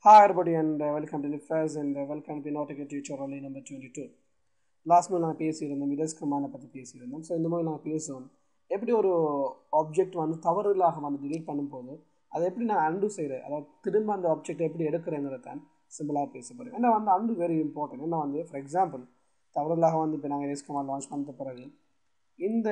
Hi everybody and uh, welcome to Nifras and uh, welcome to Nautica Teacher only number 22. Last month நான் பேசியிருந்தோம் மிதஸ் கமானை பற்றி பேசியிருந்தோம் so இந்த மாதிரி நான் பேசுவோம் எப்படி ஒரு ஆப்ஜெக்ட் வந்து தவறுதலாக வந்து delete பண்ணும்போது அதை எப்படி நான் அண்டு செய்கிறேன் அதாவது திரும்ப அந்த ஆப்ஜெக்ட் எப்படி எடுக்கிறேங்கிறத தான் சிம்பிளாக பேச போகிறேன் ஏன்னா வந்து அண்டு வெரி இம்பார்ட்டன்ட் ஏன்னா வந்து ஃபார் எக்ஸாம்பிள் தவறுதலாக வந்து இப்போ நாங்கள் எஸ் கமான் லான்ச் பண்ண பிறகு இந்த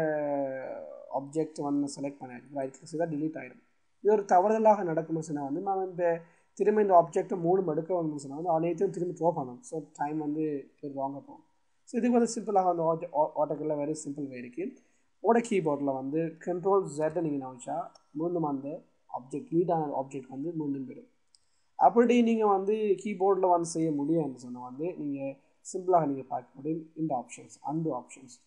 ஆப்ஜெக்ட் வந்து செலக்ட் பண்ணியாச்சு ரைட் கிளிக் செய்தால் delete ஆகிடும் இது ஒரு தவறுதலாக நடக்கும்னு சொன்னால் வந்து நான் இந்த திரும்ப இந்த ஆப்ஜெக்ட்டை மூணு எடுக்க வந்து சொன்னால் வந்து அனைத்தையும் திரும்பி த்ரோ பண்ணணும் ஸோ டைம் வந்து ராங்காக போகும் ஸோ இதுக்கு வந்து சிம்பிளாக வந்து ஆட்டோக்கில் வெரி சிம்பிள் வே இருக்குது ஓட கீபோர்டில் வந்து கண்ட்ரோல் ஜெட்டை நீங்கள் நினச்சா மீண்டும் அந்த ஆப்ஜெக்ட் லீடான ஆப்ஜெக்ட் வந்து மீண்டும் போயிடும் அப்படி நீங்கள் வந்து கீபோர்டில் வந்து செய்ய முடியும்னு சொன்னால் வந்து நீங்கள் சிம்பிளாக நீங்கள் பார்க்க முடியும் இந்த ஆப்ஷன்ஸ் அண்டு ஆப்ஷன்ஸ்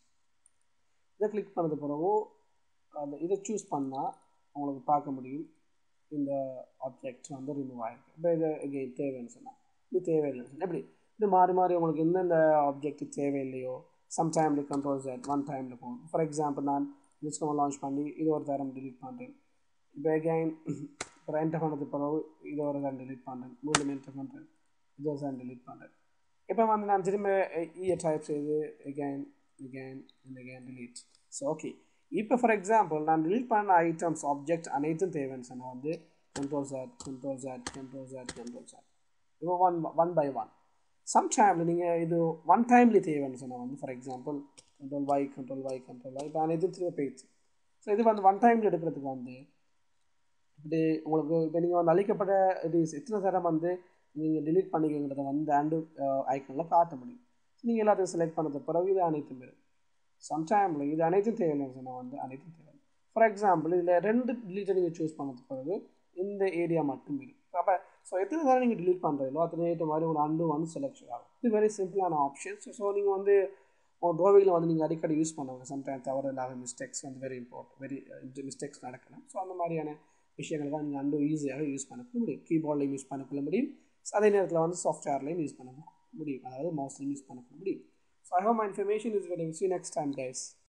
இதை கிளிக் பண்ணது பிறகு அந்த இதை சூஸ் பண்ணால் உங்களுக்கு பார்க்க முடியும் இந்த ஆப்ஜெக்ட் வந்து ரிமூவ் ஆகிருக்கு இப்போ இது எகெயின் தேவைன்னு சொன்னால் இது தேவையில்லைன்னு சொன்னால் எப்படி இது மாறி மாறி உங்களுக்கு எந்தெந்த ஆப்ஜெக்ட் தேவையில்லையோ சம் டைமில் கண்ட்ரோல் செட் ஒன் டைமில் போகும் ஃபார் எக்ஸாம்பிள் நான் டிஸ்கோ லான்ச் பண்ணி இது ஒரு தரம் டிலீட் பண்ணுறேன் இப்போ எகைன் இப்போ என்டர் பண்ணது பிறகு இது ஒரு தரம் டிலீட் பண்ணுறேன் மீண்டும் என்டர் பண்ணுறேன் இது ஒரு தரம் டிலீட் பண்ணுறேன் இப்போ வந்து நான் திரும்ப இயை டைப் செய்து again again and again delete so okay இப்போ ஃபார் எக்ஸாம்பிள் நான் டிலீட் பண்ண ஐட்டம்ஸ் ஆப்ஜெக்ட் அனைத்தும் தேவைன்னு சொன்னால் வந்து கண்ட்ரோல் சாட் கண்ட்ரோல் சாட் கண்ட்ரோல் சாட் கண்ட்ரோல் சாட் இப்போ one one by one some டைமில் நீங்கள் இது ஒன் டைம்லேயே தேவைன்னு சொன்னால் வந்து for example control Y control Y control Y இப்போ அனைத்தும் திரும்ப போயிடுச்சு ஸோ இது வந்து ஒன் டைமில் எடுக்கிறதுக்கு வந்து இப்படி உங்களுக்கு இப்போ நீங்கள் வந்து அழிக்கப்பட்ட இது எத்தனை தரம் வந்து நீங்கள் டிலீட் பண்ணிக்கங்கிறத வந்து ஆண்டு ஐக்கனில் காட்ட முடியும் ஸோ நீங்கள் எல்லாத்தையும் செலக்ட் பண்ணது பிறகு இது அனைத்தும் வரும் சம்டைமில் இது அனைத்தும் தேவையில்லைன்னு சொன்னால் வந்து அனைத்தும் தேவை ஃபார் எக்ஸாம்பிள் இதில் ரெண்டு டிலீட்டை நீங்கள் சூஸ் பண்ணது பிறகு இந்த ஏரியா மட்டும் இருக்கும் அப்போ ஸோ எத்தனை தடவை நீங்கள் டிலீட் பண்ணுறீங்களோ அத்தனை ஏற்ற மாதிரி ஒரு அண்டு வந்து செலக்ஷன் ஆகும் இது வெரி சிம்பிளான ஆப்ஷன்ஸ் ஸோ நீங்கள் வந்து உங்கள் ட்ரோவிங்கில் வந்து நீங்கள் அடிக்கடி யூஸ் பண்ணுவாங்க சம்டைம் தவறுதலாக மிஸ்டேக்ஸ் வந்து வெரி இம்பார்ட்டன்ட் வெரி மிஸ்டேக்ஸ் நடக்கலாம் ஸோ அந்த மாதிரியான விஷயங்கள் தான் நீங்கள் அண்டு ஈஸியாக யூஸ் பண்ண முடியும் கீபோர்ட்லையும் யூஸ் பண்ண முடியும் அதே நேரத்தில் வந்து சாஃப்ட்வேர்லையும் யூஸ் பண்ண முடியும் அதாவது மவுஸ்லையும் யூஸ் பண்ண முடியும் So I hope my information is good. See you next time, guys.